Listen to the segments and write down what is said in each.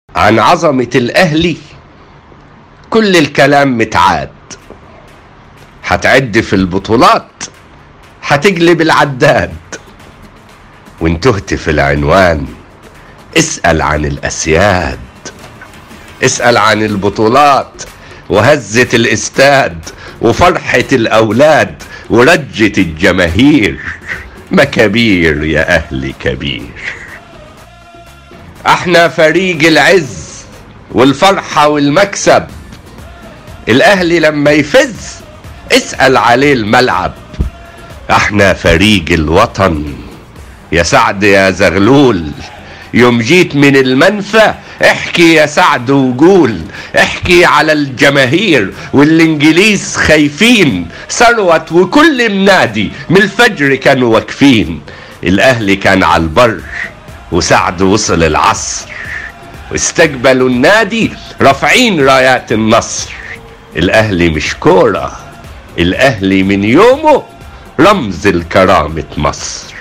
عن عظمة الأهلي كل الكلام متعاد هتعد في البطولات هتجلب العداد وان تهت في العنوان اسأل عن الأسياد اسأل عن البطولات وهزة الاستاد وفرحة الأولاد ورجة الجماهير مكابير يا أهلي كبير احنا فريق العز والفرحة والمكسب الأهلي لما يفز اسأل عليه الملعب احنا فريق الوطن يا سعد يا زغلول يوم جيت من المنفى احكي يا سعد وقول احكي على الجماهير والانجليز خايفين ثروت وكل منادي من الفجر كانوا واقفين الاهلي كان على البر وسعد وصل العصر واستقبلوا النادي رافعين رايات النصر الاهلي مش كوره الاهلي من يومه رمز الكرامة مصر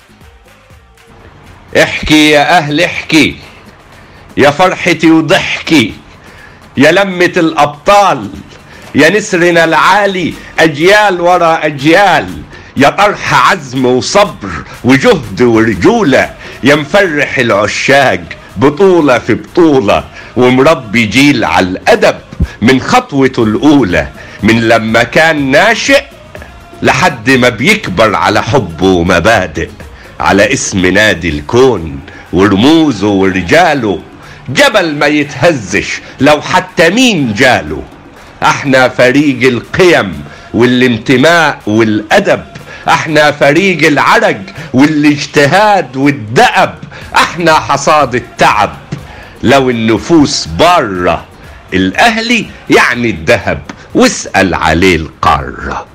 احكي يا اهل احكي يا فرحتي وضحكي يا لمة الابطال يا نسرنا العالي اجيال ورا اجيال يا طرح عزم وصبر وجهد ورجولة يا مفرح العشاق بطولة في بطولة ومربي جيل على الأدب من خطوته الأولى من لما كان ناشئ لحد ما بيكبر على حبه ومبادئ على اسم نادي الكون ورموزه ورجاله جبل ما يتهزش لو حتى مين جاله احنا فريق القيم والانتماء والادب احنا فريق العرق والاجتهاد والدأب احنا حصاد التعب لو النفوس بره الاهلي يعني الذهب واسأل عليه القاره